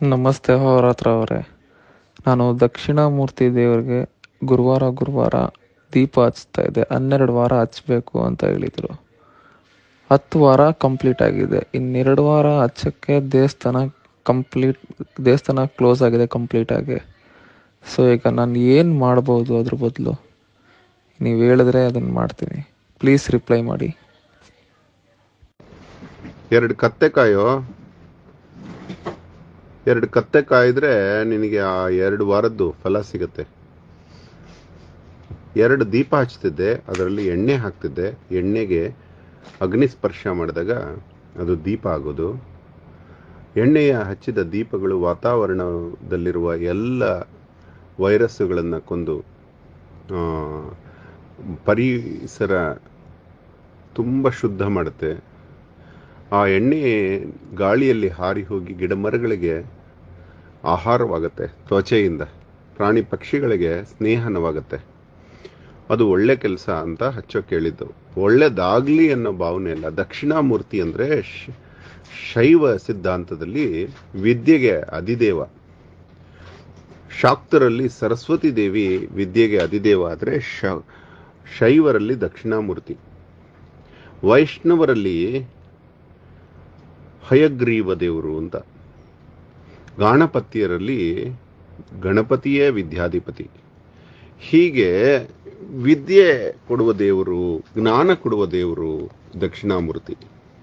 ನಮಸ್ತೆ ಹೋರಾತ್ರ ಅವರೇ ನಾನು ದಕ್ಷಿಣಾಮೂರ್ತಿ ದೇವರಿಗೆ ಗುರುವಾರ ಗುರುವಾರ ದೀಪ ಹಚ್ತಾ ಇದ್ದೆ ಹನ್ನೆರಡು ವಾರ ಹಚ್ಬೇಕು ಅಂತ ಹೇಳಿದರು ಹತ್ತು ವಾರ ಕಂಪ್ಲೀಟ್ ಆಗಿದೆ ಇನ್ನೆರಡು ವಾರ ಹಚ್ಚಕ್ಕೆ ದೇವಸ್ಥಾನ ಕಂಪ್ಲೀಟ್ ದೇವಸ್ಥಾನ ಕ್ಲೋಸ್ ಆಗಿದೆ ಕಂಪ್ಲೀಟಾಗಿ ಸೊ ಈಗ ನಾನು ಏನು ಮಾಡ್ಬೋದು ಅದ್ರ ಬದಲು ನೀವು ಹೇಳಿದ್ರೆ ಅದನ್ನು ಮಾಡ್ತೀನಿ ಪ್ಲೀಸ್ ರಿಪ್ಲೈ ಮಾಡಿ ಎರಡು ಕತ್ತೆ ಕಾಯೋ ಎರಡು ಕತ್ತೆ ಕಾಯಿದ್ರೆ ನಿನಗೆ ಆ ಎರಡು ವಾರದ್ದು ಫಲ ಸಿಗತ್ತೆ ಎರಡು ದೀಪ ಹಚ್ತಿದ್ದೆ ಅದರಲ್ಲಿ ಎಣ್ಣೆ ಹಾಕ್ತಿದ್ದೆ ಎಣ್ಣೆಗೆ ಅಗ್ನಿ ಸ್ಪರ್ಶ ಮಾಡಿದಾಗ ಅದು ದೀಪ ಆಗೋದು ಎಣ್ಣೆಯ ಹಚ್ಚಿದ ದೀಪಗಳು ವಾತಾವರಣದಲ್ಲಿರುವ ಎಲ್ಲ ವೈರಸ್ಸುಗಳನ್ನು ಕೊಂದು ಆ, ಪರಿಸರ ತುಂಬ ಶುದ್ಧ ಮಾಡುತ್ತೆ ಆ ಎಣ್ಣೆ ಗಾಳಿಯಲ್ಲಿ ಹಾರಿ ಹೋಗಿ ಗಿಡ ಮರಗಳಿಗೆ ಆಹಾರವಾಗುತ್ತೆ ತ್ವಚೆಯಿಂದ ಪ್ರಾಣಿ ಪಕ್ಷಿಗಳಿಗೆ ಸ್ನೇಹನವಾಗುತ್ತೆ ಅದು ಒಳ್ಳೆ ಕೆಲಸ ಅಂತ ಹಚ್ಚೋ ಕೇಳಿದ್ದು ಒಳ್ಳೆದಾಗ್ಲಿ ಅನ್ನೋ ಭಾವನೆ ಅಲ್ಲ ದಕ್ಷಿಣಾಮೂರ್ತಿ ಅಂದ್ರೆ ಶ- ಶೈವ ಸಿದ್ಧಾಂತದಲ್ಲಿ ವಿದ್ಯೆಗೆ ಅಧಿದೇವ ಶಾಕ್ತರಲ್ಲಿ ಸರಸ್ವತಿ ದೇವಿ ವಿದ್ಯೆಗೆ ಅಧಿದೇವ ಆದರೆ ಶ ಶೈವರಲ್ಲಿ ದಕ್ಷಿಣಾಮೂರ್ತಿ ವೈಷ್ಣವರಲ್ಲಿ ಹಯಗ್ರೀವ ದೇವರು ಅಂತ ಗಾಣಪತ್ಯರಲ್ಲಿ ಗಣಪತಿಯೇ ವಿದ್ಯಾಧಿಪತಿ ಹೀಗೆ ವಿದ್ಯೆ ಕೊಡುವ ದೇವರು ಜ್ಞಾನ ಕೊಡುವ ದೇವರು ದಕ್ಷಿಣಾಮೂರ್ತಿ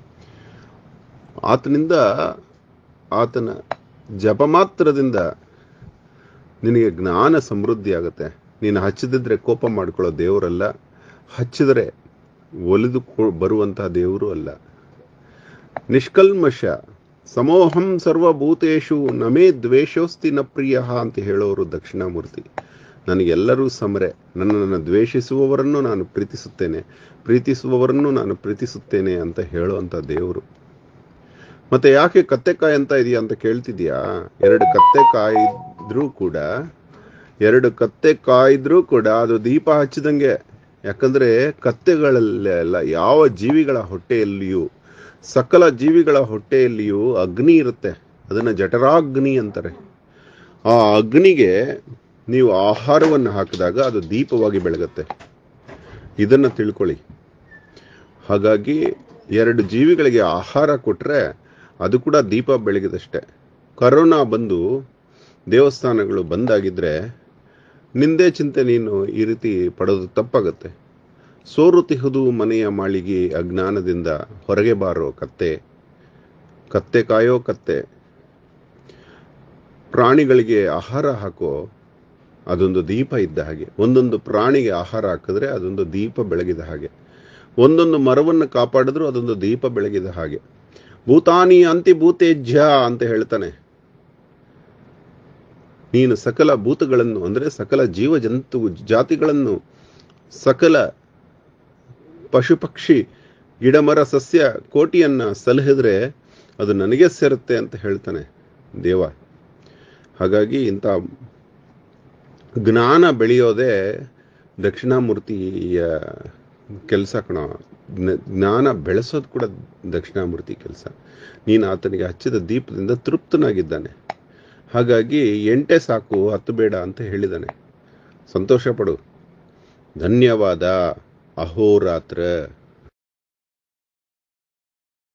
ಆತನಿಂದ ಆತನ ಜಪ ಮಾತ್ರದಿಂದ ನಿನಗೆ ಜ್ಞಾನ ಸಮೃದ್ಧಿ ಆಗುತ್ತೆ ನೀನು ಹಚ್ಚದಿದ್ರೆ ಕೋಪ ಮಾಡ್ಕೊಳ್ಳೋ ದೇವರಲ್ಲ ಹಚ್ಚಿದರೆ ಒಲಿದು ಕೊ- ಬರುವಂತಹ ದೇವರು ಅಲ್ಲ ನಿಷ್ಕಲ್ಮಶ ಸಮೋಹಂ ಸರ್ವಭೂತೇಶು ನಮೇ ದ್ವೇಷೋಸ್ತಿ ನ ಪ್ರಿಯ ಅಂತ ಹೇಳೋರು ದಕ್ಷಿಣಾಮೂರ್ತಿ ನನಗೆಲ್ಲರೂ ಸಮರೆ ನನ್ನನ್ನು ದ್ವೇಷಿಸುವವರನ್ನು ನಾನು ಪ್ರೀತಿಸುತ್ತೇನೆ ಪ್ರೀತಿಸುವವರನ್ನು ನಾನು ಪ್ರೀತಿಸುತ್ತೇನೆ ಅಂತ ಹೇಳುವಂತ ದೇವರು ಮತ್ತೆ ಯಾಕೆ ಕತ್ತೆಕಾಯಿ ಅಂತ ಇದೆಯಾ ಅಂತ ಕೇಳ್ತಿದ್ಯಾ ಎರಡು ಕತ್ತೆ ಕಾಯಿದ್ರೂ ಕೂಡ ಎರಡು ಕತ್ತೆ ಕಾಯಿದ್ರೂ ಕೂಡ ಅದು ದೀಪ ಹಚ್ಚಿದಂಗೆ ಯಾಕಂದ್ರೆ ಕತ್ತೆಗಳಲ್ಲೆಲ್ಲ ಯಾವ ಜೀವಿಗಳ ಹೊಟ್ಟೆಯಲ್ಲಿಯೂ ಸಕಲ ಜೀವಿಗಳ ಹೊಟ್ಟೆಯಲ್ಲಿಯೂ ಅಗ್ನಿ ಇರುತ್ತೆ ಅದನ್ನ ಜಠರಾಗ್ನಿ ಅಂತಾರೆ ಆ ಅಗ್ನಿಗೆ ನೀವು ಆಹಾರವನ್ನು ಹಾಕಿದಾಗ ಅದು ದೀಪವಾಗಿ ಬೆಳಗತ್ತೆ ಇದನ್ನ ತಿಳ್ಕೊಳ್ಳಿ ಹಾಗಾಗಿ ಎರಡು ಜೀವಿಗಳಿಗೆ ಆಹಾರ ಕೊಟ್ರೆ ಅದು ಕೂಡ ದೀಪ ಬೆಳಗಿದಷ್ಟೇ ಕರೋನಾ ಬಂದು ದೇವಸ್ಥಾನಗಳು ಬಂದಾಗಿದ್ರೆ ನಿಂದೇ ಚಿಂತೆ ನೀನು ಈ ರೀತಿ ಪಡೋದು ತಪ್ಪಾಗತ್ತೆ ಸೋರುತಿಹುದು ಮನೆಯ ಮಾಳಿಗೆ ಅಜ್ಞಾನದಿಂದ ಹೊರಗೆ ಬಾರೋ ಕತ್ತೆ ಕತ್ತೆ ಕಾಯೋ ಕತ್ತೆ ಪ್ರಾಣಿಗಳಿಗೆ ಆಹಾರ ಹಾಕೋ ಅದೊಂದು ದೀಪ ಇದ್ದ ಹಾಗೆ ಒಂದೊಂದು ಪ್ರಾಣಿಗೆ ಆಹಾರ ಹಾಕಿದ್ರೆ ಅದೊಂದು ದೀಪ ಬೆಳಗಿದ ಹಾಗೆ ಒಂದೊಂದು ಮರವನ್ನು ಕಾಪಾಡಿದ್ರು ಅದೊಂದು ದೀಪ ಬೆಳಗಿದ ಹಾಗೆ ಭೂತಾನಿ ಅಂತಿ ಭೂತೇಜ್ಯ ಅಂತ ಹೇಳ್ತಾನೆ ನೀನು ಸಕಲ ಭೂತಗಳನ್ನು ಅಂದರೆ ಸಕಲ ಜೀವ ಜಂತು ಜಾತಿಗಳನ್ನು ಸಕಲ ಪಶು ಪಕ್ಷಿ ಗಿಡ ಮರ ಸಸ್ಯ ಕೋಟಿಯನ್ನ ಸಲಹಿದ್ರೆ ಅದು ನನಗೆ ಸೇರುತ್ತೆ ಅಂತ ಹೇಳ್ತಾನೆ ದೇವ ಹಾಗಾಗಿ ಇಂಥ ಜ್ಞಾನ ಬೆಳೆಯೋದೇ ದಕ್ಷಿಣಾಮೂರ್ತಿಯ ಕೆಲಸ ಕಣ ಜ್ಞ- ಜ್ಞಾನ ಬೆಳೆಸೋದು ಕೂಡ ದಕ್ಷಿಣಾಮೂರ್ತಿ ಕೆಲಸ ನೀನು ಆತನಿಗೆ ಹಚ್ಚಿದ ದೀಪದಿಂದ ತೃಪ್ತನಾಗಿದ್ದಾನೆ ಹಾಗಾಗಿ ಎಂಟೆ ಸಾಕು ಹತ್ತು ಬೇಡ ಅಂತ ಹೇಳಿದ್ದಾನೆ ಸಂತೋಷ ಪಡು ಧನ್ಯವಾದ ಅಹೋರಾತ್ರ